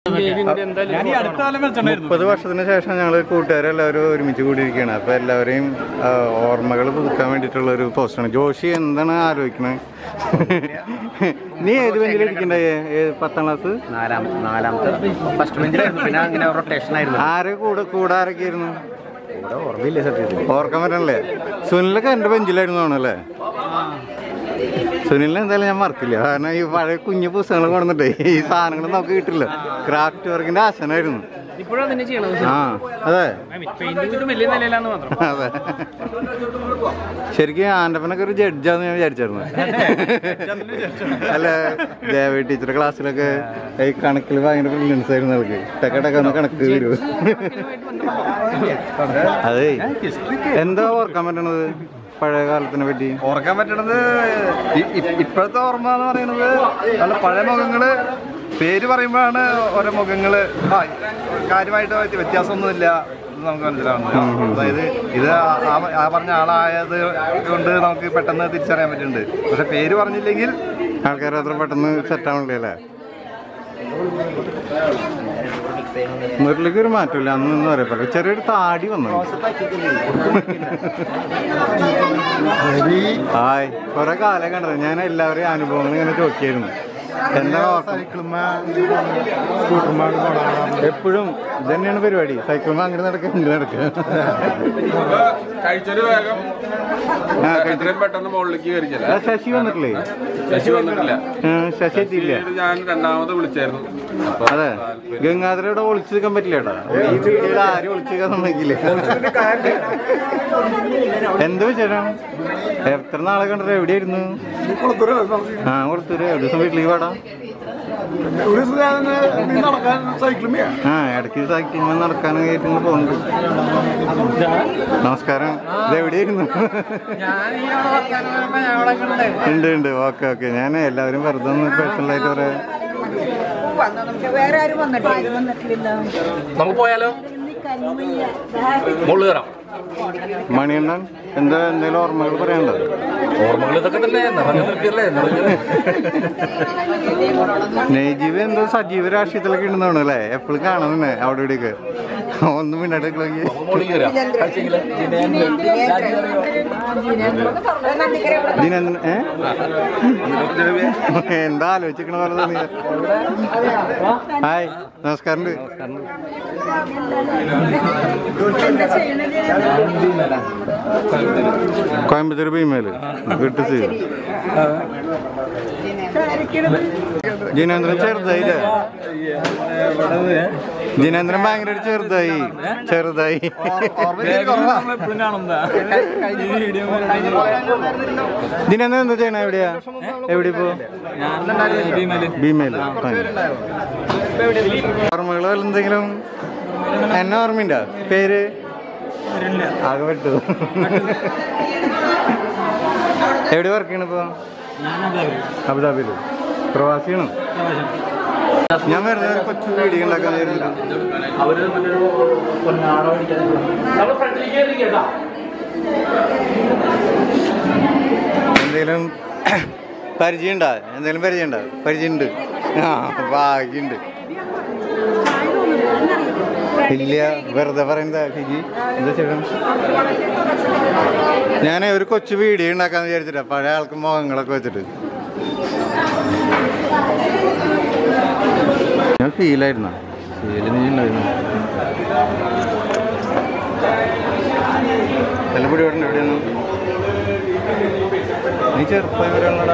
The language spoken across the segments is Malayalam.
ഞാൻ ഈ അടുത്ത കാലം വെച്ചിട്ടുണ്ടായിരുന്നു മുപ്പത് വർഷത്തിന് ശേഷം ഞങ്ങൾ കൂട്ടുകാരെല്ലാവരും ഒരുമിച്ച് കൂടിയിരിക്കുകയാണ് അപ്പോൾ എല്ലാവരെയും ഓർമ്മകൾ പുതുക്കാൻ വേണ്ടിയിട്ടുള്ള ഒരു പോസ്റ്റാണ് ജോഷി എന്താണ് ആലോചിക്കണത് നീ ഏത് ബെഞ്ചിൽ ഇരിക്കണ്ടേ പത്താം ക്ലാസ് നാലാം നാലാമത്തെ ഫസ്റ്റ് ബെഞ്ചിലായിരുന്നു പിന്നെ അങ്ങനെ റൊട്ടേഷൻ ആയിരുന്നു ആരെ കൂടെ കൂടെ ആരൊക്കെയായിരുന്നു ഇവിടെ ഓർമ്മയില്ല സത്യത്തിൽ ഓർക്കാൻ പറ്റണല്ലേ സുനിലൊക്കെ എൻ്റെ ബെഞ്ചിലായിരുന്നു ആണല്ലേ സുനിലിനെ എന്തായാലും ഞാൻ മറക്കില്ല കാരണം ഈ പഴയ കുഞ്ഞു പുസ്തകങ്ങൾ കൊണ്ടുവന്നിട്ടേ ഈ സാധനങ്ങൾ നമുക്ക് കിട്ടില്ല ക്രാഫ്റ്റ് വർക്കിന്റെ ആശനായിരുന്നു ഇപ്പോഴും തന്നെ ചെയ്യണത് ആ അതെ പെയിന്റിംഗ് വലിയ നിലയിലാന്ന് മാത്രം അതെ ശരിക്കും ആൻഡപ്പനൊക്കെ ഒരു ജഡ്ജാന്ന് ഞാൻ വിചാരിച്ചായിരുന്നു അല്ല ദേവി ടീച്ചറുടെ ക്ലാസ്സിലൊക്കെ ഈ കണക്കിൽ ഭയങ്കര ബ്രില്യൻസ് ആയിരുന്നു അവൾക്ക് ടക്ക ടക്ക ഒന്ന് കണക്ക് വരൂ അതെ എന്താ ഓർക്കാൻ പറ്റണത് പഴയ കാലത്തിനെ പറ്റി ഓർക്കാൻ പറ്റണത് ഇ- ഇ- ഇപ്പോഴത്തെ ഓർമ്മ എന്ന് പറയുന്നത് നല്ല പഴയ മുഖങ്ങള് പേര് പറയുമ്പോഴാണ് ഓരോ മുഖങ്ങള് ആ, കാര്യമായിട്ട് വ്യത്യ- വ്യത്യാസമൊന്നുമില്ല എന്ന് നമുക്ക് മനസ്സിലാവുന്നത് അതായത് ഇത് ആ- ആ- ആ പറഞ്ഞ ആളായത് കൊണ്ട് നമുക്ക് പെട്ടെന്ന് തിരിച്ചറിയാൻ പറ്റുന്നുണ്ട് പക്ഷെ പേര് പറഞ്ഞില്ലെങ്കിൽ ആൾക്കാർ അത്ര പെട്ടെന്ന് സെറ്റ് ആവണില്ലേ അല്ലേ മുരളിക്ക് ഒരു മാറ്റമില്ല അന്ന് എന്ന് പറയപ്പോ ചെറിയൊരു താടി വന്നു ഹായ് കുറെ കാലം കണ്ടത് ഞാൻ എല്ലാവരെയും അനുഭവങ്ങൾ ഇങ്ങനെ ചോദിക്കായിരുന്നു എന്താ എപ്പോഴും ഇത് തന്നെയാണ് പരിപാടി സൈക്കിൾ അങ്ങനെ നടക്കുക ഇങ്ങനെ നടക്കുക കഴിച്ചൊരു വേഗം ആ, കഴിച്ചു. ഇത്രയും പെട്ടെന്ന് മുകളിലേക്ക് കയറിച്ചില്ല ആ, ശശി വന്നിട്ടില്ലേ ശശി വന്നിട്ടില്ല ആ, ശശി എത്തിയില്ല ഇത് ഞാൻ രണ്ടാമത് വിളിച്ചായിരുന്നു അപ്പൊ അതെ ഗംഗാധര ഇവിടെ ഒളിച്ചു നിൽക്കാൻ പറ്റില്ല കേട്ടോ ഈ വീട്ടിൽ ആരും ഒളിച്ചു നിൽക്കാൻ സമ്മതിക്കില്ല എന്ത് വിശേഷം എത്ര നാളെ കണ്ടത് എവിടെയായിരുന്നു ആ കൊടുത്തൂര് ഒരു ദിവസം വീട്ടിലേക്ക് വാടാ ആ ഇടയ്ക്ക് സൈക്കിൾ നടക്കാൻ കയറ്റി പോകുന്നുണ്ട് നമസ്കാരം ഇത് എവിടെയായിരുന്നു ഉണ്ട് ഉണ്ട് ഓക്കെ ഓക്കെ ഞാൻ എല്ലാവരും വെറുതെ ഒന്ന് പേഴ്സണലായിട്ട് പറയാം നമുക്ക് വേറെ ആരും വന്നിട്ടില്ല ആരും വന്നിട്ടില്ല നമുക്ക് പോയാലോ മുകളിൽ കയറാം മണിയണ്ണൻ എന്താ എന്തെങ്കിലും ഓർമ്മകൾ പറയാനുണ്ടോ ഓർമ്മകൾ ഇതൊക്കെ തന്നെ നിറഞ്ഞു നിൽക്കല്ലേ നിറഞ്ഞു നെയ്ജീവ് എന്തോ സജീവ രാഷ്ട്രീയത്തിലൊക്കെ ഉണ്ടെന്നാണ് അല്ലേ എപ്പോഴും കാണുന്നേ അവിടെ ഇവിടെയൊക്കെ ഒന്നും മിണ്ടാട്ടെങ്കിൽ മുകളിൽ കയറാം കഴിച്ചെങ്കില് ദിനേന്ദ്രൻ ഏ എന്താ ആലോചിക്കണ പോലെ തോന്നി ഹായ് നമസ്കാരം കോയമ്പത്തൂർ ഭീമേല് കിട്ടു സീ ജിനേന്ദ്രൻ ചെറുതായില്ലേ ജിനേന്ദ്രൻ ഭയങ്കര ഒരു ചെറുതായി ചെറുതായി ജിനേന്ദ്രൻ എന്താ ചെയ്യണ എവിടെയാ എവിടെ ഇപ്പോ ഭീമേല് ഓർമ്മകൾ എന്തെങ്കിലും എന്നെ ഓർമ്മയുണ്ടോ പേര് ആകെ വിട്ടു എവിടെ വർക്ക് ചെയ്യണ ഇപ്പൊ അബുദാബിയില് പ്രവാസിയാണ് ഞാൻ വെറുതെ ഒരു കൊച്ചു വീഡിയോ ഉണ്ടാക്കാൻ വിചാരിച്ചില്ല എന്തേലും പരിചയമുണ്ടോ എന്തേലും പരിചയമുണ്ടോ പരിചയമുണ്ട് ആ ഭാഗ്യമുണ്ട് ഇല്ല വെറുതെ പറയുന്നതാ ഹിജി എന്താ ചെയ്യണം ഞാൻ ഒരു കൊച്ചു വീഡിയോ ഉണ്ടാക്കാന്ന് വിചാരിച്ചിട്ടാ പഴയ ആൾക്ക് മുഖങ്ങളൊക്കെ വെച്ചിട്ട് ഞാൻ ഫീലായിരുന്ന ഫീല് നീ ഉണ്ടായിരുന്നു എല്ലപ്പൊടി ഇവിടെ എവിടെയാണ് നീ ചെറുപ്പം വരാനുള്ളടാ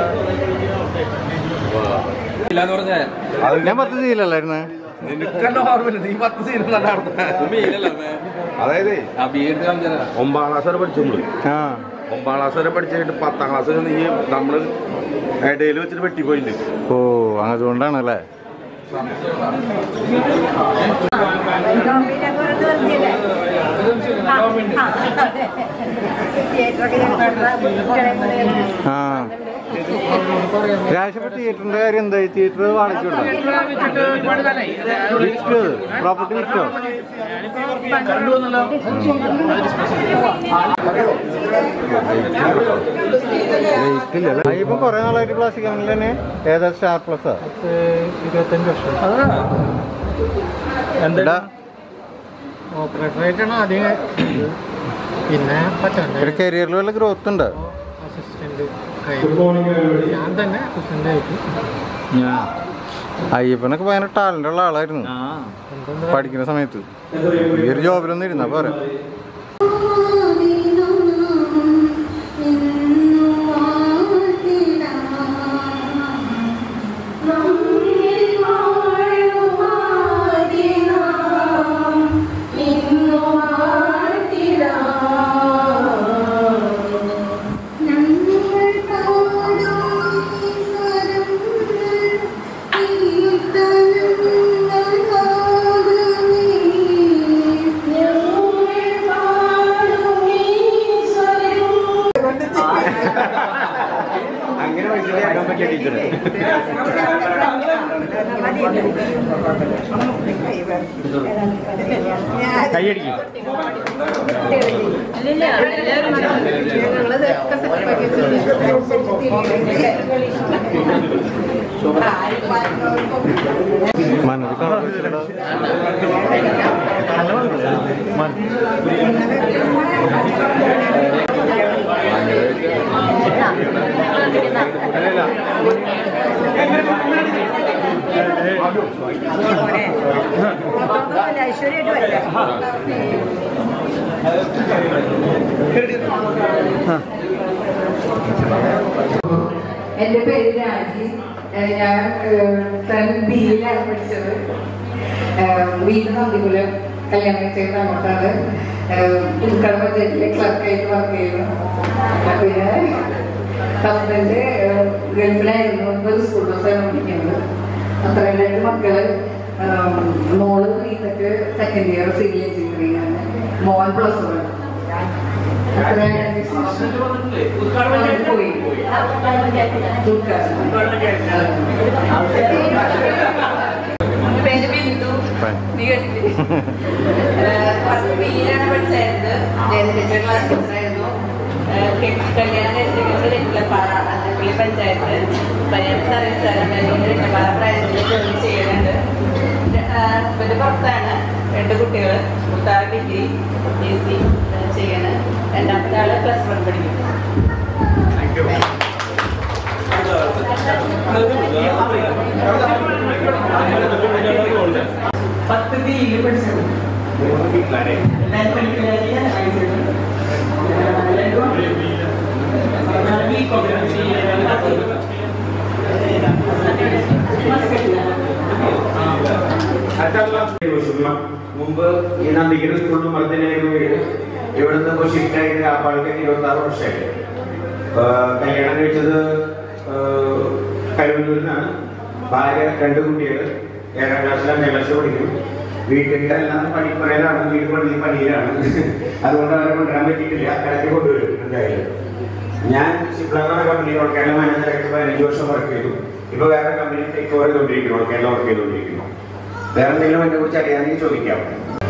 ഇല്ലാന്ന് പറഞ്ഞേ ഞാൻ പത്ത് സീലല്ലായിരുന്നേ നിനക്കെന്നെ ഓർമ്മയില്ല നീ പത്ത് സീനും അതായത് ആ ബി എഡ് കാണിച്ചാ ഒമ്പതാം ക്ലാസ് വരെ പഠിച്ചു നമ്മള് ആ ഒമ്പതാം ക്ലാസ് വരെ പഠിച്ചിട്ട് പത്താം ക്ലാസ് വരെ നീ നമ്മള് ഇടയിൽ വെച്ചിട്ട് വെട്ടിപ്പോയില്ലേ ഓ അതുകൊണ്ടാണല്ലേ ആ രാജപ്പ തിയേറ്ററിന്റെ കാര്യം എന്തായി തിയേറ്റർ വാടകയ്ക്ക് വിട്ടോ വിറ്റോ പ്രോപ്പർട്ടി വിറ്റോ വെയിറ്റ് ഇല്ല ഇപ്പൊ കുറെ നാളായിട്ട് പ്ലാസ്റ്റിക് അങ്ങനെ തന്നെ ഏതാ സ്റ്റാർ പ്ലസ് ഇരുപത്തഞ്ച് വർഷം എടാ ഓപ്പറേറ്ററായിട്ടാണ് ആദ്യം ഇത്. പിന്നെ പറ്റാണ്ട് ഒരു കരിയറിൽ വല്ല ഗ്രോത്ത് ഉണ്ട് അസിസ്റ്റന്റ് ഞാൻ തന്നെ അസിസ്റ്റന്റ് ആയിട്ട് അയ്യപ്പനൊക്കെ ഭയങ്കര ടാലന്റ് ഉള്ള ആളായിരുന്നു എന്തെന്ന് പഠിക്കുന്ന സമയത്ത് ഈ ഒരു ജോബിലൊന്നും ഇരുന്നാ പോരാ അങ്ങനെ മനസ്സിലാക്കാൻ പറ്റിയ ടീച്ചർ കൈയടിക്കും മനസ്സിൽ കണക്ക് ഐശ്വര്യമായിട്ട് വരാം എൻ്റെ പേര് രാജി ഏഹ് ഞാൻ ടെൻ ബിയിലാണ് പഠിച്ചത് ഏഹ് വീട് നന്ദികുലം കല്യാണം ചെയ്ത് അങ്ങോട്ടാണ് പുതുക്കട പഞ്ചായത്തിലെ ക്ലർക്കായിട്ട് വർക്ക് ചെയ്യുന്നു പിന്നെ ഹസ്ബൻഡ് ഗൾഫിലായിരുന്നു ഇപ്പോൾ സ്കൂൾ ബസ്സാണ് പഠിക്കുന്നത് അത്ര രണ്ട് മക്കള് ഏഹ് മോള് BTech second year civil engineering ആണ് മോൻ പ്ലസ് വൺ പോയി പേര് ബിന്ദു നീ കേട്ടില്ലേ പത്ത് ബിയിലാണ് പഠിച്ചായിരുന്നത് ജയലളിത ക്ലാസ് ടീച്ചറായിരുന്നു കല്യാണം കഴിച്ചിരിക്കുന്നത് രണ്ടിലപ്പാറ അന്നപ്പള്ളി പഞ്ചായത്ത് പയ്യൻ സർവീസ് രണ്ടിലപ്പാറ പ്രായത്തിൽ ജോലി ചെയ്യുന്നുണ്ട് ഹസ്ബൻഡ് പുറത്താണ് രണ്ട് കുട്ടികൾ മൂത്താൾ ഡിഗ്രി ബി സി ചെയ്യണ് രണ്ടാമത്തെ ആള് പ്ലസ് വൺ പഠിക്കും പത്ത് ബിയിൽ പഠിച്ചത് എല്ലാവരും പഠിക്കുന്നതിന് മുമ്പ് ഈ നന്ദിക്കുന്ന സ്കൂളിൽ മർദ്ദനായിരുന്നു വീട് ഇവിടുന്ന് ഇപ്പോൾ ഷിഫ്റ്റ് ആയിട്ട് ആപ്പാൾക്ക് ഇരുപത്തി ആറ് വർഷമായി ആ, കല്യാണം കഴിച്ചത് കരുവന്നൂരിനാണ് ഭാര്യ രണ്ട് കുട്ടികൾ ഏഴാം ക്ലാസ്സിൽ അഞ്ചാം ക്ലാസ്സിൽ പഠിക്കും വീട്ടിൽ എല്ലാം പണിപ്പറയിലാണ് വീട് പണി പണിയിലാണ് അതുകൊണ്ട് അവരെ കൊണ്ടുവരാൻ പറ്റിയിട്ടില്ല ഇടയ്ക്ക് കൊണ്ടുവരും എന്തായാലും ഞാൻ സിപ്ലാന്ന കമ്പനി ഓൾ കേരള മാനേജറായിട്ട് പതിനഞ്ച് വർഷം വർക്ക് ചെയ്തു ഇപ്പൊ വേറെ കമ്പനി ടേക്ക് ഓവർ ചെയ്തുകൊണ്ടിരിക്കുന്നു ഓൾ കേരള വർക്ക് ചെയ്തുകൊണ്ടിരിക്കുന്നു വേറെ എന്തെങ്കിലും എന്നെ കുറിച്ച് അറിയാമെങ്കിൽ ചോദിക്കാം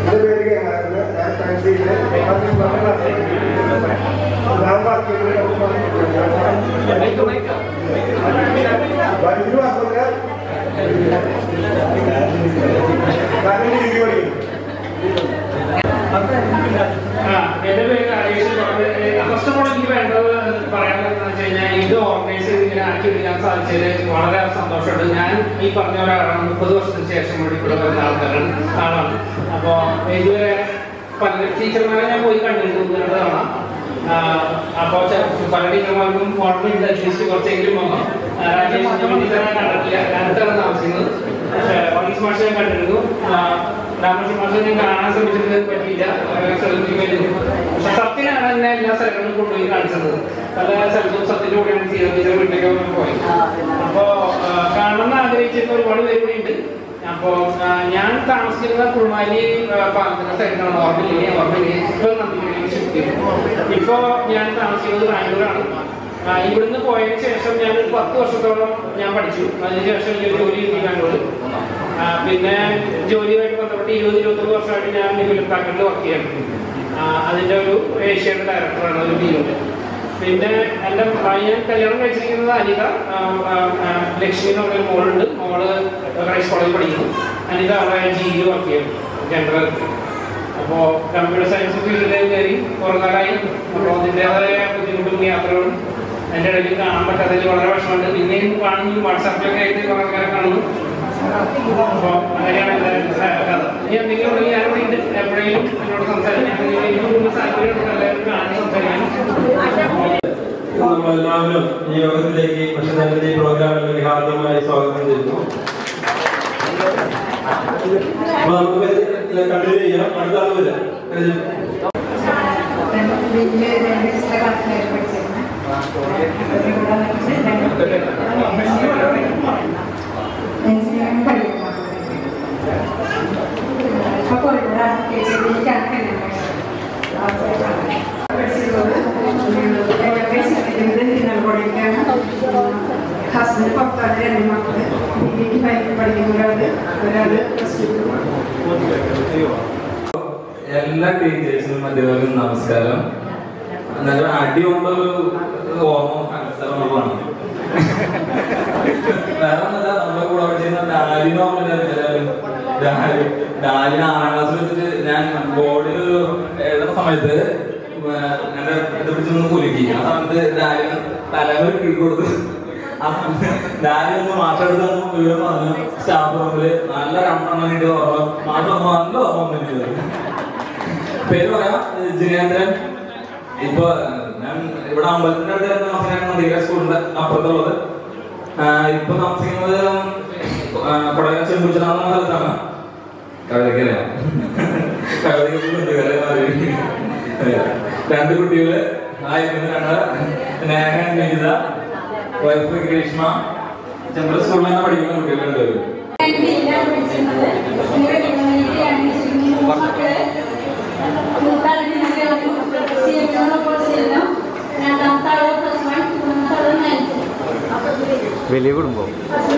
എന്റെ പേര് രാജേഷ് ഫസ്റ്റ് ഓഫ് ഓൾ എനിക്ക് വേണ്ടത് പറയാനുള്ളത് വെച്ച് കഴിഞ്ഞാൽ ഇത് ഓർഗനൈസ് ചെയ്ത് ഇങ്ങനെ ആക്കി എടുക്കാൻ സാധിച്ചതിൽ വളരെ സന്തോഷമുണ്ട് ഞാൻ ഈ പറഞ്ഞ ഒരാളാണ് മുപ്പത് വർഷത്തിന് ശേഷം കൂടി ഇവിടെ വരുന്ന ആൾക്കാരാണ് ആളാണ് അപ്പോൾ ഇതുവരെ പല ടീച്ചർമാരെ ഞാൻ പോയി കണ്ടിട്ടുണ്ട് രണ്ട് തവണ അപ്പോൾ പല ടീച്ചർമാർക്കും ഓർമ്മയുണ്ട് അറ്റ്ലീസ്റ്റ് കുറച്ചെങ്കിലും വന്നു രാജേഷിന്റെ വേണ്ടി തന്നെ കണ്ടിട്ടില്ല അടുത്താണ് താമസിക്കുന്നത് വർഗീസ് മാഷ് ഞാൻ കണ്ടിരുന്നു രാമകൃഷ്ണ മാഷെ ഞാൻ കാണാൻ ശ്രമിച്ചിട്ട് പറ്റിയില്ല ഏഹ് സ്ഥലത്തേക്ക് വരുന്നു പക്ഷെ സത്യനാണ് എന്നെ എല്ലാ സ്ഥലങ്ങളിലും കൊണ്ടുപോയി കാണിച്ചത് പല സ്ഥലത്തും സത്യന്റെ കൂടെയാണ് ചെയ്തത് വീട്ടിലേക്ക് പോയി അപ്പോ ആഹ് കാണണമെന്ന് ആഗ്രഹിച്ചിട്ട് ഒരുപാട് പേര് കൂടി ഉണ്ട് അപ്പോ ആഹ് ഞാൻ താമസിക്കുന്ന കുൾമാലി പാലത്തിന്റെ സൈഡിലാണ് ഓർമ്മയില്ലേ ഓർമ്മയില്ലേ ഇപ്പൊ നന്ദിഗിരിയിൽ ഷിഫ്റ്റ് ചെയ്തു ഇപ്പോ ഞാൻ താമസിക്കുന്നത് ബാംഗ്ലൂരാണ് ആ, ഇവിടുന്ന് പോയതിനു ശേഷം ഞാൻ ഒരു പത്ത് വർഷത്തോളം ഞാൻ പഠിച്ചു അതിനുശേഷം എനിക്ക് ഒരു ജോലി കിട്ടി ബാംഗ്ലൂർ ആ, പിന്നെ ജോലിയുമായിട്ട് ബന്ധപ്പെട്ട് ഇരുപത് ഇരുപത്തൊന്ന് വർഷമായിട്ട് ഞാൻ നിവിലും പാക്കറ്റിൽ വർക്ക് ചെയ്യണം ആ, അതിന്റെ ഒരു ഏഷ്യയുടെ ഡയറക്ടറാണ് ഒരു ടീമിൽ പിന്നെ എൻ്റെ ഞാൻ കല്യാണം കഴിച്ചിരിക്കുന്നത് അനിത ആ, ആ, ആ, ലക്ഷ്മി എന്ന് പറഞ്ഞൊരു മോളുണ്ട് മോള് ക്രൈസ്റ്റ് കോളേജിൽ പഠിക്കുന്നു അനിത അവിടെ ജിയിൽ വർക്ക് ചെയ്യുന്നു ജനറൽ അപ്പോൾ കമ്പ്യൂട്ടർ സയൻസ് ഫീൽഡിൽ കയറി കുറേ കാലമായി അപ്പോൾ അതിൻ്റെതായ ബുദ്ധിമുട്ടും യാത്രകളും അതിൻ്റെ ഇടയിൽ കാണാൻ പറ്റാത്തതിൽ വളരെ വിഷമമുണ്ട് പിന്നെയും കാണുന്നു വാട്സാപ്പിലൊക്കെ ആയിട്ട് കുറേ കാലം കാണുന്നു അപ്പോൾ അങ്ങനെയാണ് എൻ്റെ കഥ ഇനി എന്തെങ്കിലും ഉണ്ടെങ്കിൽ ഞാൻ ഇവിടെ ഉണ്ട് എപ്പോഴെങ്കിലും എന്നോട് സംസാരിക്കാൻ എനിക്ക് കൂടുതൽ താല്പര്യമുണ്ട് എല്ലാവരും കാണാൻ സംസാരിക്കാൻ നമ്മളെല്ലാവരും ഈ യോഗത്തിലേക്ക് കൃഷ്ണന്റെ ഈ പ്രോഗ്രാമിലേക്ക് ഹാർദമായി സ്വാഗതം ചെയ്യുന്നു അപ്പൊ നമുക്ക് കണ്ടിന്യൂ ചെയ്യാം അടുത്ത ആൾ വരാം വലിയ രണ്ട് എക്സ്ട്രാ ക്ലാസ്സിലായിട്ട് പഠിച്ചിരുന്നു എഞ്ചിനീയറിംഗ് പഠിക്കുന്നു അപ്പൊ കോഴിക്കോട് കേസിലേക്കാണ് കല്യാണം ഹസ്ബൻഡ് പത്താണ് രണ്ട് മക്കള് ഡിഗ്രിക്ക് പഠിക്കുന്ന ഒരാള് ഒരാള് പ്ലസ് ടു എല്ലാ ടീച്ചേഴ്സിനും അധ്യാപകർക്കും നമസ്കാരം നല്ല അടി കൊണ്ടൊരു ഓർമ്മ അനുസരണമാണ് വേറെ ഒന്നല്ല നമ്മുടെ കൂടെ പഠിച്ചിരുന്ന ഡാലിനോ ഡാലി ഡാലിനെ ആറാം ക്ലാസ്സിൽ വെച്ചിട്ട് ഞാൻ ബോർഡിൽ എഴുതുന്ന സമയത്ത് എന്റെ ഇത് പിടിച്ചൊന്ന് കുലുക്കി ആ സമയത്ത് ഡാലിന് തലവർ കീഴ് കൊടുത്ത് ആ സമയത്ത് ഡാലി ഒന്ന് മാറ്റെടുത്ത് വിവരം പറഞ്ഞു സ്റ്റാഫ് റൂമില് നല്ല രണ്ടെണ്ണം കിട്ടിയ ഓർമ്മ മാറ്റം നല്ല ഓർമ്മ വന്നിട്ടുണ്ട് പേര് പറയാം ജിനേന്ദ്രൻ ഇപ്പൊ ഞാൻ ഇവിടെ അമ്പലത്തിന്റെ അടുത്ത് തന്നെ താമസിക്കാൻ നദിക സ്കൂളിന്റെ അപ്പുറത്തുള്ളത് ആഹ് ഇപ്പൊ താമസിക്കുന്നത് കൊടകര ചെമ്പുച്ചനാന്ന സ്ഥലത്താണ് കവിതയ്ക്കല്ലേ കവിതയ്ക്ക് കുട്ടികളെ മാറി. രണ്ട് കുട്ടികള് ആയിരുന്നു രണ്ട് നേഹ നികിത വൈഫ് ഗ്രീഷ്മ ചെമ്പല സ്കൂളിൽ തന്നെ പഠിക്കുന്ന കുട്ടികളുണ്ട് വലിയ കുടുംബം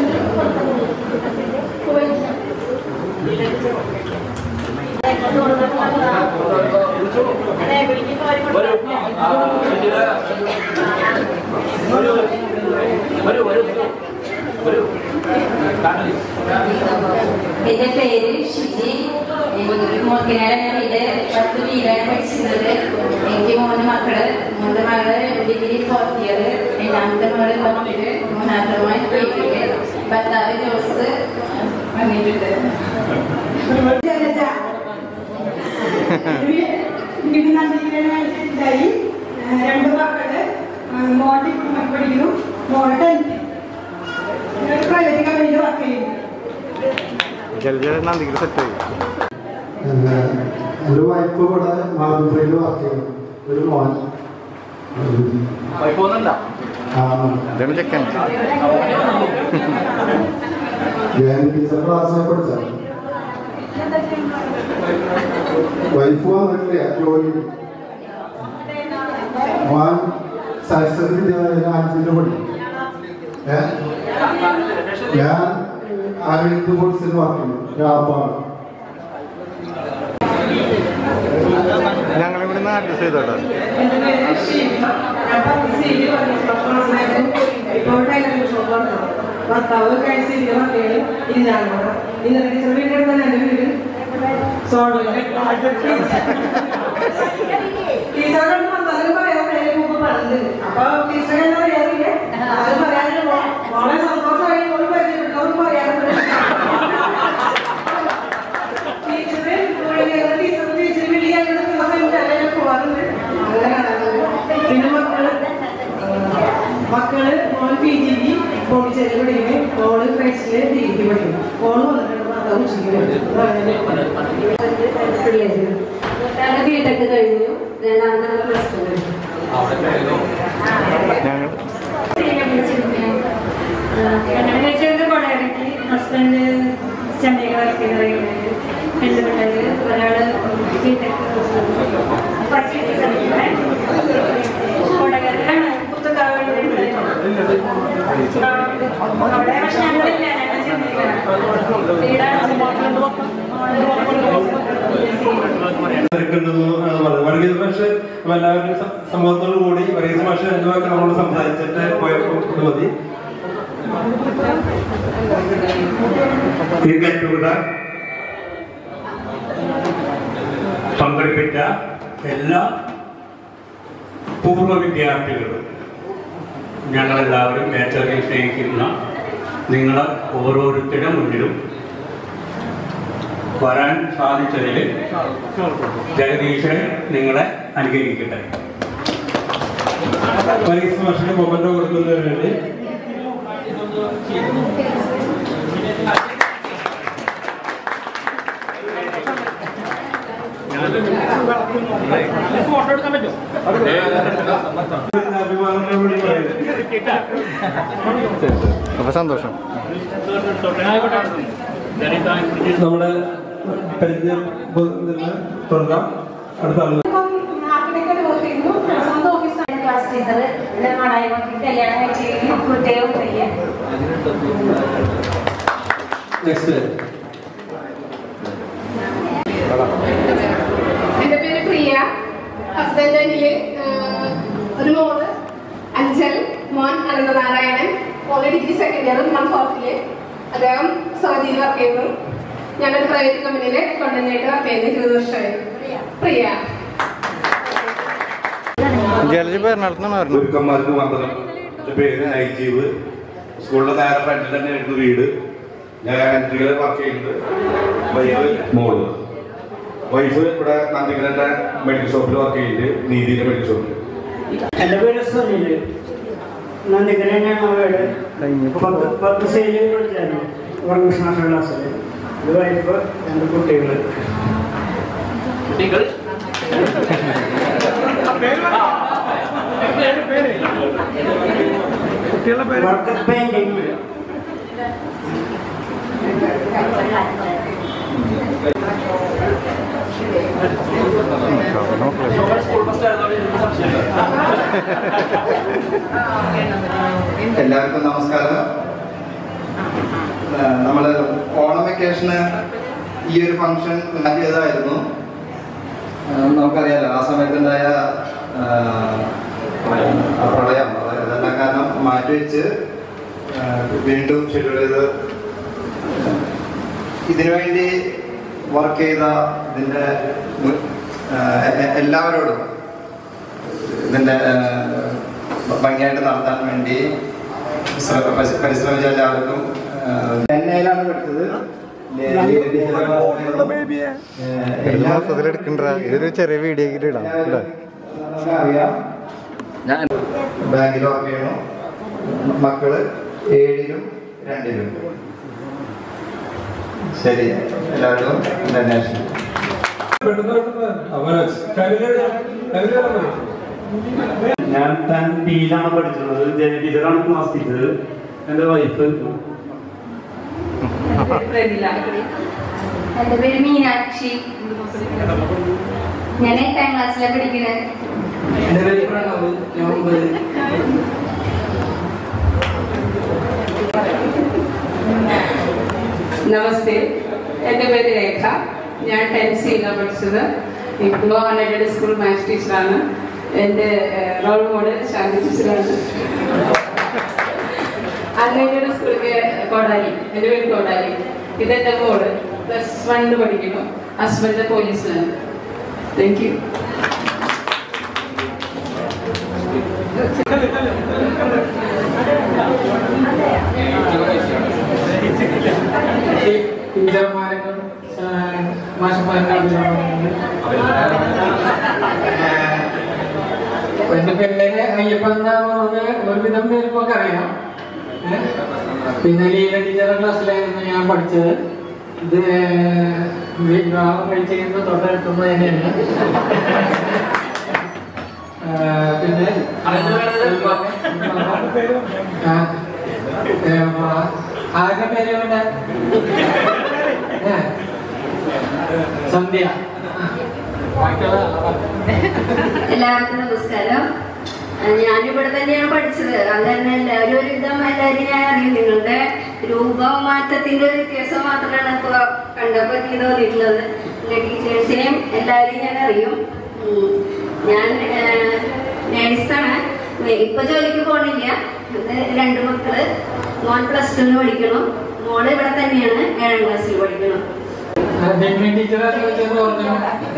എന്റെ പേര് ഷിജി മോക്കിനാട് വീട് പത്ത് വീടാണ് പഠിച്ചിരുന്നത് എനിക്ക് മൂന്ന് മക്കള് മൂന്ന് മകള് ഡിഗ്രി ഫോർത്ത് ഇയർ രണ്ടാമത്തെ മകള് പത്തില് മൂന്നാമത്തെ മകൻ വീട്ടില് ഭർത്താവ് ജോസ് വന്നിട്ടുണ്ട് ായി രണ്ട് മക്കള് മോട്ടി പഠിക്കുന്നു മോള് ടെൻത്ത് പ്രൈവറ്റ് കമ്പനിയിൽ വർക്ക് ചെയ്യുന്നു ജലജല നന്ദിക്ക് സെറ്റായി എൻ്റെ വൈഫ് ഇവിടെ മാതൃഭൂമിയിൽ വർക്ക് ചെയ്യുന്നു ഒരു മോൻ ആ ഇതാണ് ചെക്കൻ ഞാൻ ടീച്ചർ ക്ലാസ്സിൽ പഠിച്ച വൈഫ് വന്നിട്ടില്ല ജോലി മോൻ സരസ്വതി വിദ്യാലയം അഞ്ചിന്റെ പഠി ഏ ഞാൻ അരവിന്ദ് ബോട്ട്സിൽ വർക്ക് ചെയ്യുന്നു രാപ്പാണ് ഞങ്ങൾ ഇവിടെ നിന്ന് അഡ്രസ് ചെയ്തോട്ടെ എൻ്റെ പേര് ഷീബ. ഞാൻ പത്ത് സീരി ഇപ്പോൾ ടൈലറിംഗ് ഷോപ്പ് നടത്തുന്നു ഭർത്താവ് കഴിഞ്ഞ സീരിയ മക്കള് ഇരിഞ്ഞാണ് ഇന്നലെ ടീച്ചർ വീടിൻ്റെ അടുത്ത് തന്നെ എൻ്റെ വീട് സോണിലെ ടീച്ചറോട് വന്നാലും പറയാൻ പേര് മുമ്പ് പറഞ്ഞത് അപ്പൊ ടീച്ചർ എന്താ പറയാറില്ല അത് പറയാനില്ല മോളെ സന്തോഷമായി മോള് പരിചയപ്പെട്ടവർക്ക് പറയാറുണ്ട് ടീച്ചറ് ടീച്ചർ ടീച്ചർ വീട്ടിൽ ഞങ്ങളുടെ ദിവസം ഞങ്ങൾ പോവാറുണ്ട് അങ്ങനെ കാണാറുണ്ട് പിന്നെ മക്കള് മക്കള് മോൻ പി ജിക്ക് പോണ്ടിച്ചേരി പഠിക്കുന്നു മോള് ഫ്രണ്ട്സില് ഡിഗ്രിക്ക് പഠിക്കുന്നു മോള് വന്നിട്ടുണ്ട് മാതാവ് ഉച്ചയ്ക്ക് വരും പിള്ളേര് മൂത്താള് ബിടെക് കഴിഞ്ഞു രണ്ടാമത്തെ പ്ലസ് ടു കഴിഞ്ഞു ഞങ്ങൾ കല്യാണം കഴിച്ചത് കൊടകരക്ക് ഹസ്ബൻഡ് ചെന്നൈയിൽ വർക്ക് ചെയ്യുന്ന രണ്ട് പിള്ളേര് ഒരാള് ബിടെക് പഠിച്ചിട്ട് കൊടകരക്കാണ് പുത്തക്കാവ് അവിടെ പക്ഷെ ഞങ്ങളില്ല ഞങ്ങൾ ചെന്നൈയിലാണ് വർഗീസ് മാഷ് എല്ലാവരും സമൂഹത്തോടു കൂടി വർഗീസ് മാഷ് എന്തുമൊക്കെ നമ്മൾ സംസാരിച്ചിട്ട് പോയപ്പോൾ ഇത് മതി ഈ get together പങ്കെടുപ്പിച്ച എല്ലാ പൂർവ്വ വിദ്യാർത്ഥികളും ഞങ്ങളെല്ലാവരും ഏറ്റവും സ്നേഹിക്കുന്ന നിങ്ങളെ ഓരോരുത്തരുടെ മുന്നിലും വരാൻ സാധിച്ചതിൽ ജഗദീശൻ നിങ്ങളെ അനുഗ്രഹിക്കട്ടെ പരീക്ഷ മാഷിന് മൊമെന്റോ കൊടുക്കുന്നതിന് വേണ്ടി ഫോട്ടോ എടുക്കാൻ പറ്റുമോ അഭിമാനത്തോടുകൂടി പറയുന്നത് അപ്പൊ സന്തോഷം നമ്മുടെ പരിചയം തുടങ്ങാം അടുത്ത ആളുകൾ ക്ലാസ് ടീച്ചർ എന്റെ മകളെ നോക്കി കല്യാണം കഴിച്ച് കുട്ടിയും പയ്യൻ നെക്സ്റ്റ് എന്റെ പേര് പ്രിയ ഹസ്ബൻഡ് അനില് ഏഹ്, ഒരു മോള് അഞ്ചൽ മോൻ അനന്തനാരായണൻ മോള് ഡിഗ്രി സെക്കൻഡ് ഇയർ മോൻ ഫോർത്തില് അദ്ദേഹം സൗദിയിൽ വർക്ക് ചെയ്യുന്നു ഞാനൊരു പ്രൈവറ്റ് കമ്പനിയിൽ അക്കൗണ്ടന്റായിട്ട് വർക്ക് ചെയ്യുന്നു ഇരുപത് വർഷമായി പ്രിയ ജലജ എറണാകുളത്താണ് പറഞ്ഞു ഗുരുക്കന്മാർക്ക് വന്ദനം എൻ്റെ പേര് നൈജീവ് സ്കൂളിന്റെ നേരെ ഫ്രണ്ടിൽ തന്നെയായിരുന്നു വീട് ഞാൻ എൻട്രികളിൽ വർക്ക് ചെയ്യുന്നുണ്ട് വൈഫ് മോള് വൈഫ് ഇവിടെ നന്ദിഗ്രന്റെ മെഡിക്കൽ ഷോപ്പിൽ വർക്ക് ചെയ്യുന്നുണ്ട് നീതിയിലെ മെഡിക്കൽ ഷോപ്പിൽ എൻ്റെ പേര് സുനില് നന്ദിക്കരനാണ് വീട് പത്ത് പത്ത് സെയില് പഠിച്ചായിരുന്നു ഓർഗനൈസ് മാസ്റ്റർ ക്ലാസ്സിൽ ഇത് വൈഫ് രണ്ട് കുട്ടികൾ കുട്ടികൾ വർക്ക് പെയിന്റിങ് എല്ലാവർക്കും നമസ്കാരം നമ്മൾ ഓണം വെക്കേഷന് ഈ ഒരു ഫംഗ്ഷൻ പ്ലാൻ ചെയ്തതായിരുന്നു ആ, നമുക്കറിയാലോ ആ സമയത്തുണ്ടായ ആ, ആ പ്രളയം അത് ഇതെല്ലാം കാരണം മാറ്റിവെച്ച് ആ, വീണ്ടും ഷെഡ്യൂൾ ചെയ്ത് ഇതിനുവേണ്ടി വർക്ക് ചെയ്ത ഇതിൻ്റെ മു- ആ, എ- എല്ലാവരോടും ഇതിൻ്റെ ആ, ഭംഗിയായിട്ട് നടത്താൻ വേണ്ടി ശ്ര- പരി- പരിശ്രമിച്ച എല്ലാവർക്കും ആ, ചെന്നൈയിലാണ് പഠിച്ചത് എല്ലാ എടുക്കണ്ട ഇതൊരു ചെറിയ വീഡിയോ ഇടാം കേട്ടോ അറിയാം ഞാൻ ബാങ്കിൽ വർക്ക് ചെയ്യണു മക്കള് ഏഴിലും രണ്ടിലും ശരി എല്ലാവർക്കും എൻ്റെ അന്വേഷണം ഞാൻ താൻ ബിയിലാണ് പഠിച്ചത് ജന ടീച്ചറാണ് ക്ലാസ് ടീച്ചർ എൻ്റെ വൈഫ് എന്റെ പേര് മീനാക്ഷി ഞാൻ എട്ടാം ക്ലാസ്സിലാണ് പഠിക്കുന്നത് എൻ്റെ പേര് പ്രണവ് ഞാൻ ഒമ്പത് നമസ്തേ എൻ്റെ പേര് രേഖ ഞാൻ ടെൻത്ത് സിയിലാണ് പഠിച്ചത് ഇപ്പോൾ അൺഎയ്ഡഡ് സ്കൂൾ മാത്സ് ടീച്ചറാണ് എൻ്റെ റോൾ മോഡൽ ശാന്തി ടീച്ചറാണ് അൺഎയ്ഡഡ് സ്കൂളിലെ കോടാലി എൻ്റെ പേര് കോടാലി ഇതെൻ്റെ മോള് പ്ലസ് വണ്ണിൽ പഠിക്കുന്നു ഹസ്ബൻഡ് പോലീസിലാണ് താങ്ക് യു ടീച്ചർമാരൊക്കെ മാഷന്മാരുടെ അഭിനന്ദനങ്ങൾ എന്റെ പേര് അയ്യപ്പൻ എന്നാണെന്ന് ഒരുവിധം പേർക്കൊക്കെ അറിയാം ഏ? പിന്നെ ലീല ടീച്ചറുടെ ക്ലാസ്സിലായിരുന്നു ഞാൻ പഠിച്ചത് ഇത് വിവാഹം കഴിച്ചിരുന്ന തൊട്ടടുത്തുനിന്ന് തന്നെയാണ് ആ, പിന്നെ ആ, ഏ, ആരുടെ പേര് വേണ്ട ഏ, സന്ധ്യ എല്ലാവർക്കും നമസ്കാരം അഹ് ഞാനിവിടെ തന്നെയാണ് പഠിച്ചത് അത് തന്നെ എല്ലാവരും ഒരു വിധം എല്ലാവരും ഞാൻ അറിയും നിങ്ങളുടെ രൂപമാറ്റത്തിന്റെ ഒരു വ്യത്യാസം മാത്രമാണ് ഇപ്പൊ കണ്ടപ്പോ എനിക്ക് തോന്നിയിട്ടുള്ളത് എന്റെ ടീച്ചേഴ്സിനെയും എല്ലാവരെയും ഞാൻ അറിയും ഉം. ഞാൻ നേഴ്സാണ് ഇപ്പൊ ജോലിക്ക് പോണില്ല ഇത് രണ്ട് മക്കള് മോൻ പ്ലസ് ടുന്ന് പഠിക്കണം മോള് ഇവിടെ തന്നെയാണ് ഏഴാം ക്ലാസ്സിൽ പഠിക്കണം ഡെഗ്രി ടീച്ചറെ ചോദിച്ചത് പറഞ്ഞു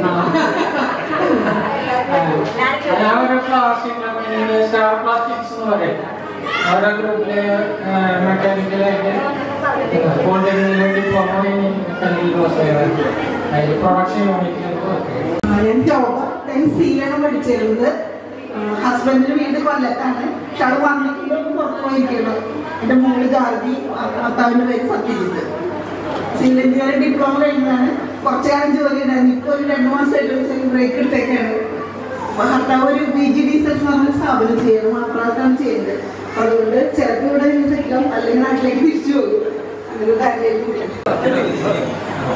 ഞാൻ ഒരു പ്ലാസ്റ്റിക് സ്റ്റാർ പ്ലാസ്റ്റിക്സ് എന്ന് പറയും അവരുടെ ഗ്രൂപ്പില് മെക്കാനിക്കലായിട്ട് പോളിടെക്നിക്കിലെ ഡിപ്ലോമ ഇൻ മെക്കാനിക്കൽ കോഴ്സ് ചെയ്തത് അതിൽ പ്രൊഡക്ഷൻ യൂണിറ്റിലേക്ക് വർക്ക് ചെയ്തു ഞാൻ ജോബ് ടെൻ സിയിലാണ് പഠിച്ചിരുന്നത് ഹസ്ബൻഡിന്റെ വീട് കൊല്ലത്താണ് പക്ഷെ അവിടെ വന്നിട്ടുമ്പോൾ പുറത്ത് പോയിരിക്കണം എൻ്റെ മോള് ജാർജി ഭർത്താവിൻ്റെ പേര് സത്യജിത്ത് സിവിൽ എഞ്ചിനീയറിംഗ് ഡിപ്ലോമ കഴിഞ്ഞതാണ് കുറച്ച് കാലം ജോലി ഉണ്ടായിരുന്നു ഇപ്പോൾ ഒരു രണ്ട് മാസമായിട്ട് ചെറിയ ബ്രേക്ക് എടുത്തേക്കാണ് അപ്പൊ ഭർത്താവ് ഒരു ബി ജി ഡി സെൽസ് എന്ന് പറഞ്ഞ സ്ഥാപനം ചെയ്യുന്നത് മാത്രമാണ് ചെയ്യുന്നത് അപ്പൊ അതുകൊണ്ട് ചിലപ്പോൾ ഇവിടെ നിന്ന് സെറ്റിലും അല്ലെങ്കിൽ നാട്ടിലേക്ക് തിരിച്ചു പോകും അങ്ങനെ ഒരു കാര്യമായിട്ട് കൂടിയാണ്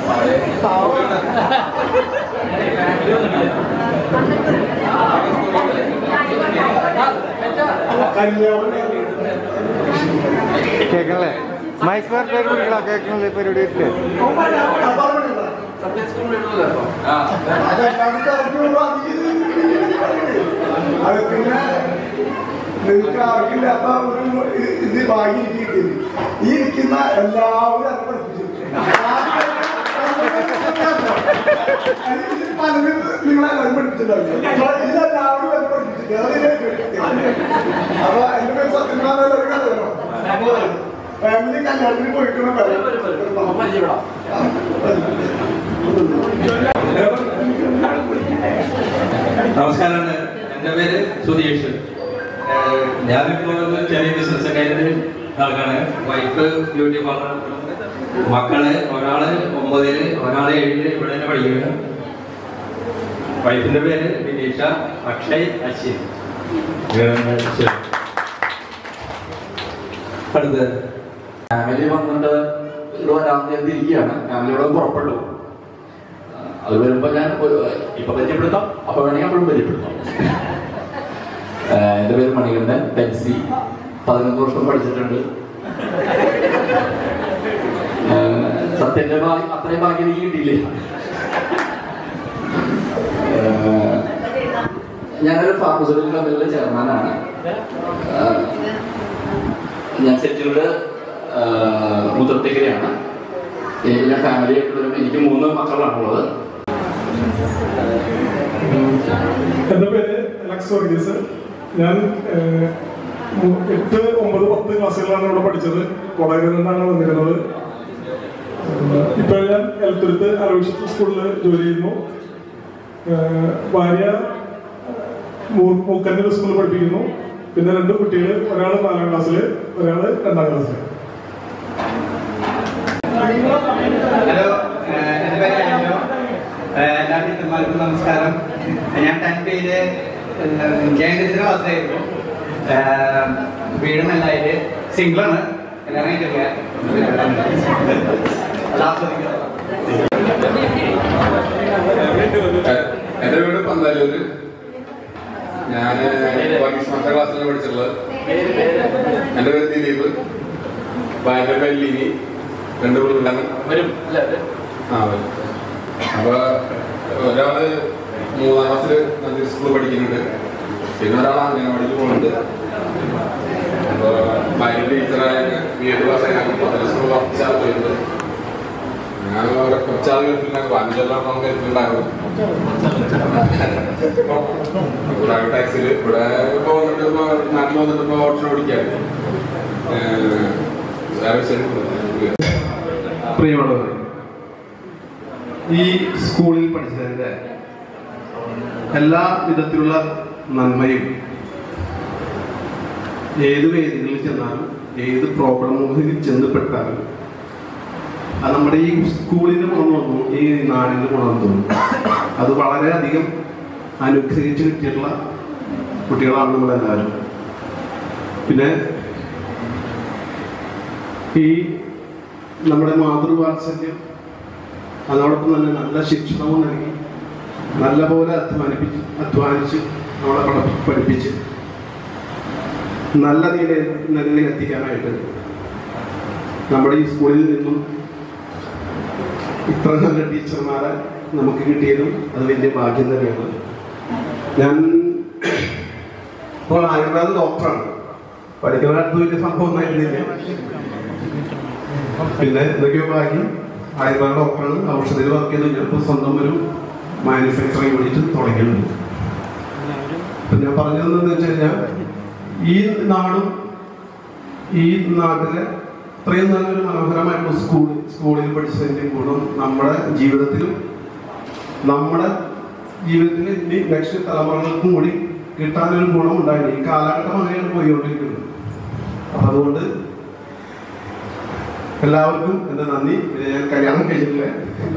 കേൾക്കണല്ലേ മൈക്ക് വേറെ പേര് വിളിക്കണോ കേൾക്കണല്ലേ പരിപാടി ഇല്ലേ അത് പിന്നെ നിങ്ങൾക്ക് ആർക്കില്ലാത്ത ഒരു ഇത് വാങ്ങിയിരിക്കുന്നത് ഈ ഇരിക്കുന്ന എല്ലാവരും അത് പഠിപ്പിച്ചു പലരും നിങ്ങളെല്ലാവരും പഠിപ്പിച്ചിട്ടുണ്ടാവില്ല ഇതെല്ലാവരും അത് പഠിപ്പിച്ചിട്ട് അപ്പൊ എന്റെ പേര് സത്യനാഥ ഒരു കഥ ഫാമിലി കല്യാണത്തിന് പോയിട്ടുണ്ട് നമസ്കാരം എൻ്റെ പേര് സുധീഷ് ഏഹ് ഞാനിപ്പോൾ ഒരു ചെറിയ ബിസിനസ് ഒക്കെ ആയിട്ട് നടക്കാണ് വൈഫ് ബ്യൂട്ടി പാർലർ മക്കള് ഒരാള് ഒമ്പതില് ഒരാള് ഏഴില് ഇവിടെ തന്നെ പഠിക്കുന്നു വൈഫിന്റെ പേര് വിനീഷ അക്ഷയ് അശ്വിൻ അടുത്തത് ഫാമിലി വന്നിട്ട് ഇവിടെ വരാൻ ഇരിക്കുകയാണ് ഫാമിലി ഇവിടെ പുറപ്പെട്ടു അത് വരുമ്പോ ഞാൻ ഒരു- ഇപ്പൊ പരിചയപ്പെടുത്താം അപ്പൊ വേണമെങ്കിൽ അപ്പോഴും പരിചയപ്പെടുത്താം ഏഹ് എന്റെ പേര് മണികണ്ഠൻ പെൻസി പതിനൊന്ന് വർഷം പഠിച്ചിട്ടുണ്ട് ഏഹ് സത്യന്റെ ഭാഗ്യം അത്രയും ഭാഗ്യം എനിക്ക് കിട്ടിയില്ലേ ഏഹ് ഞാനൊരു ഫാർമസ്യൂട്ടിക്കൽ കമ്പനിയിലെ ചെയർമാനാണ് ഏഹ് ഞാൻ സെറ്റിൽഡ് മുതിർത്തിക്കരയാണ് എനിക്ക് ഞാൻ ഫാമിലി ആയിട്ട് വരുമ്പോൾ എനിക്ക് മൂന്ന് മക്കളാണുള്ളത് എൻ്റെ പേര് അലക്സ് വർഗീസ് ഞാൻ ഏഹ്, മു- എട്ട് ഒമ്പത് പത്ത് ക്ലാസ്സുകളാണ് ഇവിടെ പഠിച്ചത് കോടതിയിൽ നിന്നാണ് വന്നിരുന്നത് ഏഹ്, ഇപ്പോൾ ഞാൻ എലത്തുരുത്ത് അലോഷ്യസ് സ്കൂളിൽ ജോലി ചെയ്യുന്നു ഏഹ്, ഭാര്യ മൂ- മൂക്കന്നൂർ സ്കൂളിൽ പഠിപ്പിക്കുന്നു പിന്നെ രണ്ട് കുട്ടികൾ ഒരാൾ നാലാം ക്ലാസ്സിൽ ഒരാൾ രണ്ടാം ക്ലാസ്സിൽ ഹലോ ഏഹ് എൻ്റെ പേര് ആൻഡോ ഏഹ് എല്ലാ ടീച്ചർമാർക്കും നമസ്കാരം ഞാൻ ടെൻത്തില് കേന്ദ്രത്തിന് ക്ലാസ്സിലായിരുന്നു ഏഹ് വീട് നല്ലായിട്ട് സിംഗിളാണ് കല്യാണം കഴിച്ചിട്ടില്ല എന്റെ വീട് പന്താലൂര് ഞാൻ പത്താം ക്ലാസ്സിലാണ് പഠിച്ചിട്ടുള്ളത് എന്റെ പേര് ദിലീപ് ഭാര്യ പെല്ലിനി രണ്ട് പിള്ളേരാണ് വരും ആ വരും അപ്പൊ ഒരാള് മൂന്നാം ക്ലാസ്സിൽ നന്ദി സ്കൂളിൽ പഠിക്കുന്നുണ്ട് പിന്നെ ഒരാൾ അംഗനവാടിയിൽ പോകുന്നുണ്ട് അപ്പൊ ഭാര്യ ടീച്ചറായ ബി എഡ് പാസ്സായ സ്കൂളിൽ കുറച്ചാൾ പോയിട്ടുണ്ട് ഞാൻ കുറച്ചാൾ ഗൾഫിലുണ്ടായിരുന്നു അഞ്ചെല്ലാം ഗൾഫിലുണ്ടായിരുന്നു പ്രൈവറ്റ് ടാക്സിൽ ഇവിടെ പോകുന്നുണ്ട് ഇപ്പൊ നാട്ടിൽ വന്നിട്ട് ഇപ്പൊ ഓട്ടോ ഓടിക്കാൻ പ്രിയമുള്ളവർ ഈ സ്കൂളിൽ പഠിച്ചതിൻ്റെ എല്ലാ വിധത്തിലുള്ള നന്മയും ഏത് വേദികളിൽ ചെന്നാലും ഏത് പ്രോഗ്രാമുകളിൽ ചെന്നപ്പെട്ടാലും അത് നമ്മുടെ ഈ സ്കൂളിന് ഗുണം തോന്നും ഈ നാടിന് ഗുണം തോന്നും അത് വളരെയധികം അനുഗ്രഹിച്ച് കിട്ടിയിട്ടുള്ള കുട്ടികളാണ് നമ്മളെല്ലാവരും പിന്നെ ഈ നമ്മുടെ മാതൃവാത്സല്യം അതോടൊപ്പം തന്നെ നല്ല ശിക്ഷണവും നൽകി നല്ലപോലെ അധ്വാനിപ്പിച്ച് അധ്വാനിച്ച് നമ്മളെ പഠി- പഠിപ്പിച്ച് നല്ല നില നിലയിൽ എത്തിക്കാനായിട്ട് നമ്മുടെ ഈ സ്കൂളിൽ നിന്നും ഇത്ര നല്ല ടീച്ചർമാരെ നമുക്ക് കിട്ടിയതും അത് വലിയ ഭാഗ്യം തന്നെയാണ് ഞാൻ ഇപ്പോൾ ആയുർവേദ ഡോക്ടറാണ് പഠിക്കുന്ന കാലത്ത് വലിയ സംഭവം ആയിരുന്നില്ല പിന്നെ എന്തൊക്കെയോ ഭാഗ്യം ആയുർവേദ ഡോക്ടറാണ് ഔഷധത്തിൽ വർക്ക് ചെയ്ത് ഇപ്പോൾ സ്വന്തം ഒരു മാനുഫാക്ചറിങ് യൂണിറ്റ് തുടങ്ങിയിട്ടുണ്ട് ഇപ്പം ഞാൻ പറഞ്ഞതെന്ന് വെച്ച് കഴിഞ്ഞാൽ ഈ നാടും ഈ നാട്ടിലെ ഇത്രയും നല്ലൊരു മനോഹരമായിട്ടുള്ള സ്കൂൾ സ്കൂളിൽ പഠിച്ചതിൻ്റെ ഗുണം നമ്മുടെ ജീവിതത്തിലും നമ്മുടെ ജീവിതത്തിൽ ഇനി നെക്സ്റ്റ് തലമുറകൾക്കും കൂടി കിട്ടാനൊരു ഗുണം ഉണ്ടായില്ല ഈ കാലഘട്ടം അങ്ങനെയാണ് പോയിക്കൊണ്ടിരിക്കുന്നത് അപ്പം അതുകൊണ്ട് എല്ലാവർക്കും എൻ്റെ നന്ദി പിന്നെ ഞാൻ കല്യാണം കഴിച്ചിട്ടില്ല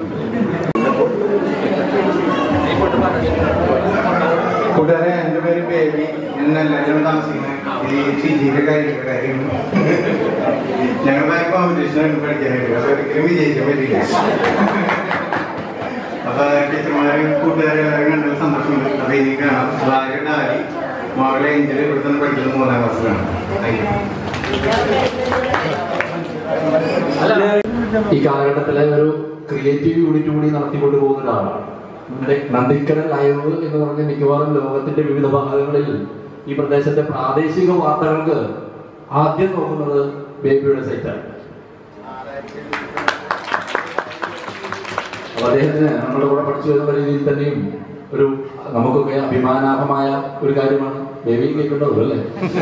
കൂട്ടുകാരെ എൻ്റെ പേര് ബേബി എന്നെ എല്ലാവരും താമസിക്കുന്നത് ഈ ചിജിയുടെ കാര്യങ്ങളുടെ കാര്യം ഞങ്ങളുടെ കോമ്പറ്റീഷനാണ് പഠിക്കാനായിട്ട് പക്ഷെ ഒരിക്കലും വിജയിക്കാൻ പറ്റില്ല അപ്പൊ ടീച്ചർമാരും കൂട്ടുകാരും എല്ലാവരും കണ്ടത് സന്തോഷമുണ്ട് അപ്പൊ ഇനി കാണാം ഭാര്യ ഡാലി മകളെ ഏഞ്ചല് ഇവിടെ തന്നെ പഠിക്കുന്നത് മൂന്നാം ക്ലാസ്സിലാണ് ഈ കാലഘട്ടത്തിലെ ഒരു ക്രിയേറ്റീവ് യൂണിറ്റ് കൂടി നടത്തിക്കൊണ്ട് പോകുന്ന ഒരാളാണ് നമ്മുടെ നന്ദിക്കര ലൈവ് എന്ന് പറഞ്ഞ മിക്കവാറും ലോകത്തിന്റെ വിവിധ ഭാഗങ്ങളിൽ ഈ പ്രദേശത്തെ പ്രാദേശിക വാർത്തകൾക്ക് ആദ്യം നോക്കുന്നത് ബേബിയുടെ സൈറ്റാണ് അപ്പൊ അദ്ദേഹത്തിന് നമ്മുടെ കൂടെ പഠിച്ചു വരുന്ന രീതിയിൽ തന്നെയും ഒരു നമുക്കൊക്കെ അഭിമാനാർഹമായ ഒരു കാര്യമാണ് ബേബി കേൾക്കേണ്ടത് അല്ലേ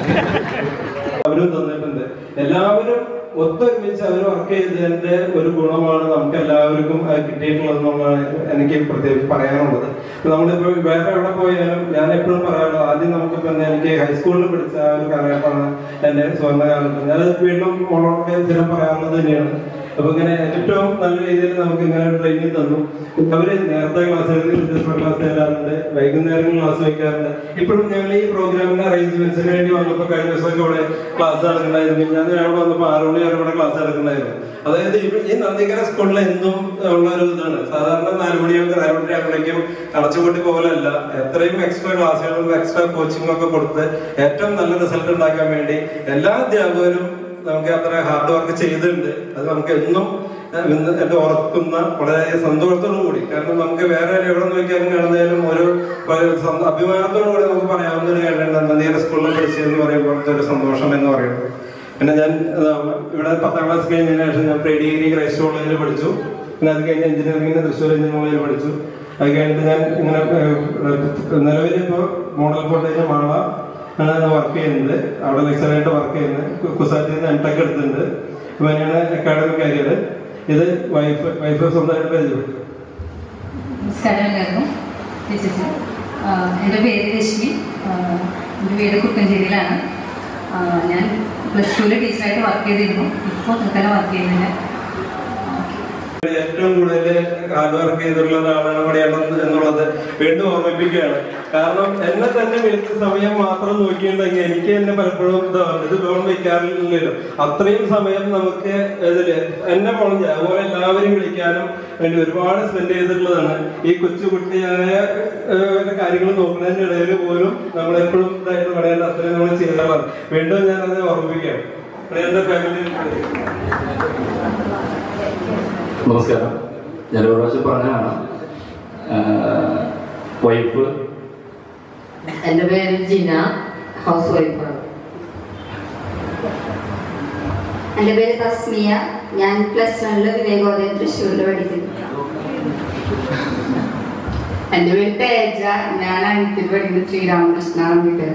അവരും തന്നിട്ടുണ്ട് എല്ലാവരും ഒത്തൊരുമിച്ച് അവർ വർക്ക് ചെയ്തതിന്റെ ഒരു ഗുണമാണ് നമുക്ക് എല്ലാവർക്കും അത് കിട്ടിയിട്ടുള്ളതെന്നുള്ളതാണ് എനിക്ക് പ്രത്യേകിച്ച് പറയാനുള്ളത് ഇപ്പൊ നമ്മളിപ്പോ വേറെ എവിടെ പോയാലും ഞാൻ എപ്പോഴും പറയാറുള്ളത് ആദ്യം നമുക്ക് പിന്നെ എനിക്ക് ഹൈസ്കൂളിൽ പഠിച്ച ആ ഒരു കാലഘട്ടമാണ് എന്റെ സ്വർണ്ണകാലത്ത് ഞാനത് വീണ്ടും മോളോടൊക്കെ സ്ഥിരം പറയാറുള്ളത് തന്നെയാണ് അപ്പൊ ഇങ്ങനെ ഏറ്റവും നല്ല രീതിയിൽ നമുക്ക് ഇങ്ങനെ ട്രെയിനിങ് തന്നു അവര് നേരത്തെ ക്ലാസ് ക്ലാസ് തരാറുണ്ട് വൈകുന്നേരം ക്ലാസ് വെക്കാറുണ്ട് ഇപ്പോഴും ഞങ്ങൾ ഈ പ്രോഗ്രാമിന്റെ അറേഞ്ച്മെന്റ്സിന് വേണ്ടി വന്നപ്പോൾ കഴിഞ്ഞ ദിവസമൊക്കെ ഇവിടെ ക്ലാസ് നടക്കണ്ടായിരുന്നു ഞാൻ അവിടെ വന്നപ്പോൾ ആറ് മണി വരെ ഇവിടെ ക്ലാസ് നടക്കണ്ടായിരുന്നു അതായത് ഇവ- ഈ നന്ദിക്കര സ്കൂളിൽ എന്നും ഉള്ള ഒരു ഇതാണ് സാധാരണ നാല് മണിയൊക്കെ നാല് മണി ആകുമ്പോഴേക്കും അടച്ചുപൂട്ടി പോലല്ല എത്രയും എക്സ്ട്രാ ക്ലാസ്സുകളും എക്സ്ട്രാ കോച്ചിങ്ങും ഒക്കെ കൊടുത്ത് ഏറ്റവും നല്ല റിസൾട്ട് ഉണ്ടാക്കാൻ വേണ്ടി എല്ലാ അധ്യാപകരും നമുക്ക് അത്ര ഹാർഡ് വർക്ക് ചെയ്തിട്ടുണ്ട് അത് നമുക്ക് എന്നും ഏഹ്, ഇന്ന് എന്റെ ഓർക്കുന്ന വളരെ സന്തോഷത്തോടു കൂടി കാരണം നമുക്ക് വേറെ എവിടെ നോക്കിയാലും കാണുന്നതിലും ഒരു ഒരു സന്ത- അഭിമാനത്തോടു കൂടി നമുക്ക് പറയാവുന്ന ഒരു കാര്യമാണ് നന്ദിയുടെ സ്കൂളിൽ പഠിച്ചതെന്ന് പറയുമ്പോൾ ഒരു സന്തോഷം എന്ന് പറയുന്നത് പിന്നെ ഞാൻ ആ, ഇവിടെ പത്താം ക്ലാസ് കഴിഞ്ഞതിന് ശേഷം ഞാൻ പ്രീ ഡിഗ്രി ക്രൈസ്റ്റ് കോളേജിൽ പഠിച്ചു പിന്നെ അത് കഴിഞ്ഞ് എഞ്ചിനീയറിംഗിന് തൃശ്ശൂർ എഞ്ചിനീയറിംഗ് കോളേജിൽ പഠിച്ചു അത് കഴിഞ്ഞിട്ട് ഞാൻ ഇങ്ങനെ നിലവിൽ ഇപ്പോൾ മോഡൽ കോട്ടേജ് മാള ആണ് വർക്ക് ചെയ്യുന്നത് അവിടെ ലെക്ചറായിട്ട് വർക്ക് ചെയ്യുന്നത് കുസാറ്റിൽ നിന്ന് എം ടെക് എടുത്തിട്ടുണ്ട് അപ്പൊ തന്നെയാണ് അക്കാഡമിക് കരിയർ ഇത് വൈഫ് വൈഫ് സ്വന്തമായിട്ട് പരിചയപ്പെട്ടു നമസ്കാരം എല്ലാവർക്കും ചേച്ചി എൻ്റെ പേര് രശ്മി ആഹ് എൻ്റെ വീട് കുട്ടഞ്ചേരിയിലാണ് ആഹ് ഞാൻ പ്ലസ് ടുവിൽ ടീച്ചറായിട്ട് വർക്ക് ചെയ്തിരുന്നു ഇപ്പോൾ തൽക്കാലം വർക്ക് ചെയ്യുന്നില്ല ഏറ്റവും കൂടുതൽ ഹാർഡ് വർക്ക് ചെയ്തിട്ടുള്ള ഒരാളാണ് കൂടിയാണ് എന്നുള്ളത് വീണ്ടും ഓർമ്മിപ്പിക്കുകയാണ് കാരണം എന്നെ തന്നെ വിളിച്ച സമയം മാത്രം നോക്കിയിട്ടുണ്ടെങ്കിൽ എനിക്ക് തന്നെ പലപ്പോഴും ഇതാണ് ഇത് ഫോൺ വയ്ക്കാറില്ലല്ലോ അത്രയും സമയം നമുക്ക് ഇതില് എന്നെ ഫോൺ ചെയ്യാം അതുപോലെ എല്ലാവരും വിളിക്കാനും വേണ്ടി ഒരുപാട് സ്പെൻഡ് ചെയ്തിട്ടുള്ളതാണ് ഈ കൊച്ചുകുട്ടിയായ ഏഹ്, കാര്യങ്ങൾ നോക്കുന്നതിന്റെ ഇടയിൽ പോലും നമ്മൾ എപ്പോഴും ഇതായിട്ട് പറയേണ്ട അത്രയും നമ്മൾ ചെയ്യാറുള്ളത് വീണ്ടും ഞാൻ അത് ഓർമ്മിപ്പിക്കുകയാണ് പ്രിയന്റെ ഫാമിലി നമസ്കാരം ഞാൻ ഒരു പ്രാവശ്യം പറഞ്ഞതാണ് വൈഫ് എൻ്റെ പേര് ജിന ഹൗസ് വൈഫാണ് എൻ്റെ പേര് തസ്മിയ ഞാൻ പ്ലസ് വണ്ണില് വിവേകോദയം തൃശ്ശൂരിൽ പഠിക്കുന്നു എൻ്റെ പേര് തേജ ഞാൻ അനിത്തിൽ പഠിക്കുന്ന ശ്രീരാമകൃഷ്ണ വീട്ടിൽ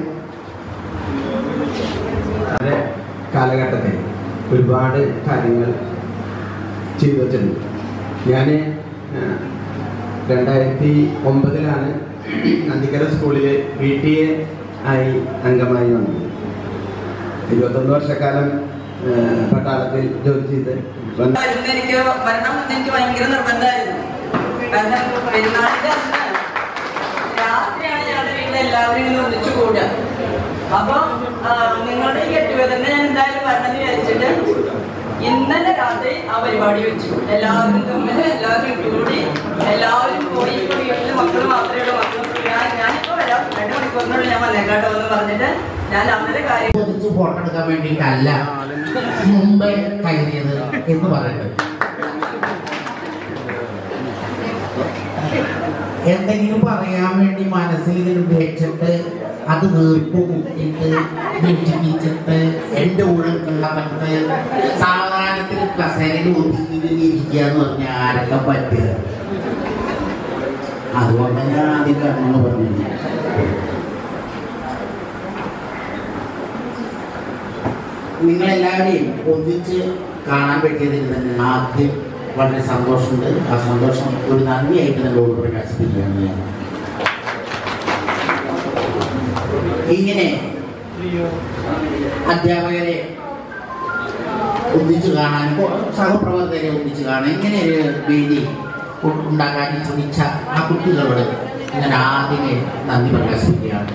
വളരെ കാലഘട്ടത്തിൽ ഒരുപാട് കാര്യങ്ങൾ ചെയ്തു വച്ചിട്ടുണ്ട് ഞാൻ രണ്ടായിരത്തി ഒമ്പതിലാണ് നന്ദിക്കര സ്കൂളിൽ പി ടി എ ആയി അംഗമായി വന്നത് ഇരുപത്തൊന്ന് വർഷക്കാലം ആ, പട്ടാളത്തിൽ ജോലി ചെയ്ത് വന്ന വരുന്ന എനിക്ക് വരണം എന്ന് എനിക്ക് ഭയങ്കര നിർബന്ധമായിരുന്നു കാരണം പെരുന്നാളിന്റെ അന്ന് രാത്രിയാണ് ഞങ്ങളുടെ വീട്ടിൽ എല്ലാവരും ഇങ്ങനെ ഒന്നിച്ചു കൂടുക അപ്പൊ ആ, നിങ്ങളുടെ ഈ കെട്ടുവേദന ഞാൻ എന്തായാലും വരണം എന്ന് വിചാരിച്ചിട്ട് ഇന്നലെ രാത്രി ആ പരിപാടി വെച്ചു എല്ലാവരും തമ്മിൽ എല്ലാവരും കൂടി എല്ലാവരും പോയി ഇപ്പൊ വീട്ടിൽ മക്കൾ മാത്രമേ ഉള്ളൂ മക്കൾ ഞാൻ ഞാനിപ്പോ വരാം രണ്ട് മണിക്കൂറിനുള്ളിൽ ഞാൻ വന്നേക്കാട്ടോ എന്ന് പറഞ്ഞിട്ട് ഞാൻ അന്നത്തെ കാര്യം ഫോട്ടോ എടുക്കാൻ വേണ്ടിയിട്ടല്ല മുമ്പ് കരുതിയത് എന്ന് പറയുന്നത് എന്തെങ്കിലും പറയാൻ വേണ്ടി മനസ്സിൽ ഇങ്ങനെ ഉപേക്ഷിച്ചിട്ട് അത് വീർപ്പ് കുത്തിയിട്ട് വെട്ടിപ്പിച്ചിട്ട് എൻ്റെ ഉള്ളിൽ കിളന്നിട്ട് സാധാരണത്തിൽ കസേരയിൽ ഒതുങ്ങി ഇരിക്കുക എന്ന് പറഞ്ഞാൽ ആരൊക്കെ പറ്റുക അതുകൊണ്ട് ഞാൻ ആദ്യം കടന്നു പറഞ്ഞത് നിങ്ങളെല്ലാവരെയും ഒന്നിച്ച് കാണാൻ പറ്റിയതിൽ തന്നെ ആദ്യം വളരെ സന്തോഷമുണ്ട് ആ സന്തോഷം ഒരു നന്ദിയായിട്ട് നിങ്ങളോട് പ്രകാശിപ്പിക്കുകയാണ് ഞാൻ ഇങ്ങനെ അധ്യാപകരെ ഒന്നിച്ചു കാണാൻ സഹപ്രവർത്തകരെ ഒന്നിച്ചു കാണാൻ ഇങ്ങനെ ഒരു വേദി ഉണ്ടാക്കാൻ ശ്രമിച്ച ആ കുട്ടികളോട് ഞാൻ ആദ്യമേ നന്ദി പ്രകാശിപ്പിക്കുകയാണ്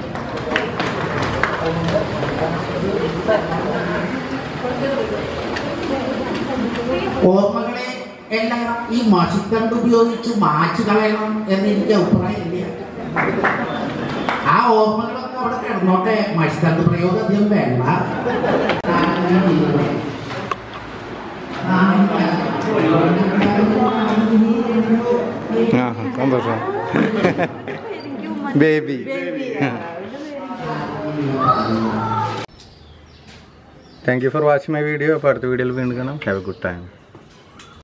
ഓർമ്മകളെ എല്ലാം ഈ മഷിത്തണ്ട് ഉപയോഗിച്ച് മാച്ച് കളയണം എന്ന് എനിക്ക് അഭിപ്രായമില്ല ആ ഓർമ്മകളൊക്കെ അവിടെ കിടന്നോട്ടെ മഷിത്തണ്ട് പ്രയോഗം അധികം വേണ്ട ആ സന്തോഷം baby thank you for watching my video അപ്പോൾ അടുത്ത വീഡിയോയിൽ വീണ്ടും കാണാം ഹാവ് എ ഗുഡ് ടൈം